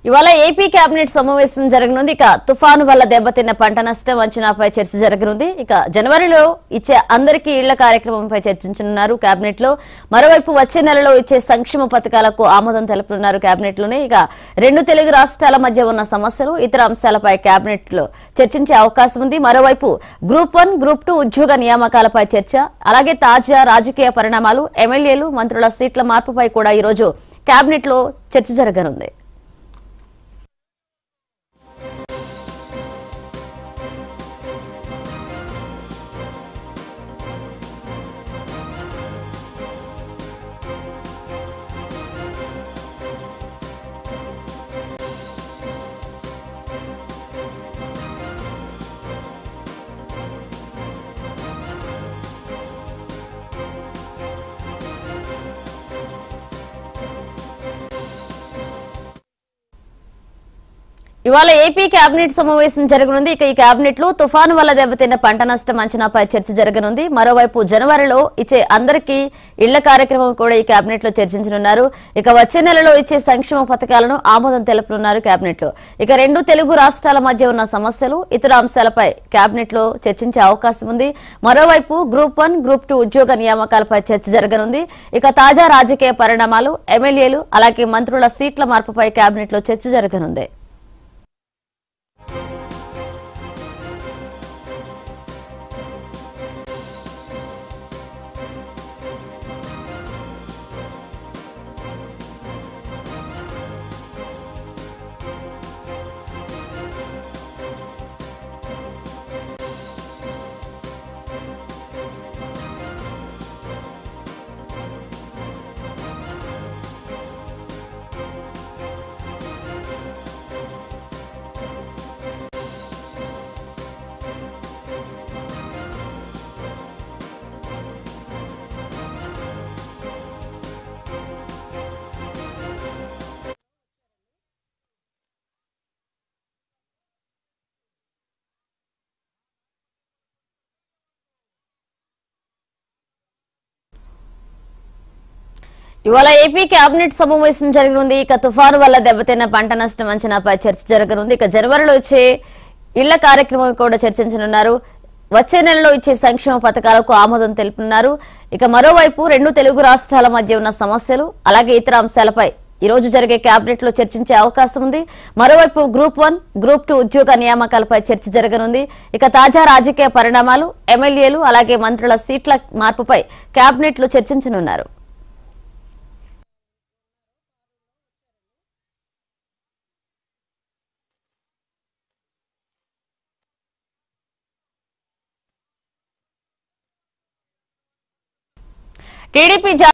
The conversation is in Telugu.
ఇవాళ ఏపీ కేబినెట్ సమావేశం జరగనుంది ఇక తుఫాను వల్ల దెబ్బతిన్న పంట నష్టం అంచనాపై చర్చ జరగనుంది ఇక జనవరిలో ఇచ్చే అందరికీ ఇళ్ల కార్యక్రమంపై చర్చించనున్నారు కేబినెట్ లో మరోవైపు వచ్చే నెలలో ఇచ్చే సంక్షేమ పథకాలకు ఆమోదం తెలుపనున్నారు కేబినెట్ లోనే ఇక రెండు తెలుగు రాష్ట్రాల మధ్య ఉన్న సమస్యలు ఇతర అంశాలపై కేబినెట్ లో చర్చించే అవకాశం ఉంది మరోవైపు గ్రూప్ వన్ గ్రూప్ టూ ఉద్యోగ నియామకాలపై చర్చ అలాగే తాజా రాజకీయ పరిణామాలు ఎమ్మెల్యేలు మంత్రుల సీట్ల మార్పుపై కూడా ఈరోజు కేబినెట్ లో చర్చ జరగనుంది ఇవాళ ఏపీ కేబినెట్ సమావేశం జరగనుంది ఇక ఈ కేబినెట్ లో తుఫాను వల్ల దెబ్బతిన్న పంట నష్టం అంచనాపై చర్చ జరగనుంది మరోవైపు జనవరిలో ఇచ్చే అందరికీ ఇళ్ల కార్యక్రమం కూడా ఈ కేబినెట్ లో చర్చించనున్నారు ఇక వచ్చే నెలలో ఇచ్చే సంక్షేమ పథకాలను ఆమోదం తెలుపనున్నారు కేబినెట్ లో ఇక రెండు తెలుగు రాష్ట్రాల మధ్య ఉన్న సమస్యలు ఇతర అంశాలపై కేబినెట్ లో చర్చించే అవకాశం ఉంది మరోవైపు గ్రూప్ వన్ గ్రూప్ టూ ఉద్యోగ నియామకాలపై చర్చ జరగనుంది ఇక తాజా రాజకీయ పరిణామాలు ఎమ్మెల్యేలు అలాగే మంత్రుల సీట్ల మార్పుపై కేబినెట్ లో చర్చ జరగనుంది ఇవాళ ఏపీ కేబినెట్ సమావేశం జరగనుంది ఇక తుఫాను వల్ల దెబ్బతిన్న పంట నష్టం అంచనాపై చర్చ జరగనుంది ఇక జనవరిలో వచ్చే ఇళ్ల కార్యక్రమం కూడా చర్చించనున్నారు వచ్చే నెలలో ఇచ్చే సంక్షేమ పథకాలకు ఆమోదం తెలుపుతున్నారు ఇక మరోవైపు రెండు తెలుగు రాష్ట్రాల మధ్య ఉన్న సమస్యలు అలాగే ఇతర అంశాలపై ఈ రోజు జరిగే కేబినెట్ లో చర్చించే అవకాశం ఉంది మరోవైపు గ్రూప్ వన్ గ్రూప్ టూ ఉద్యోగ నియామకాలపై చర్చ జరగనుంది ఇక తాజా రాజకీయ పరిణామాలు ఎమ్మెల్యేలు అలాగే మంత్రుల సీట్ల మార్పుపై కేబినెట్ లో చర్చించనున్నారు టీడీపీ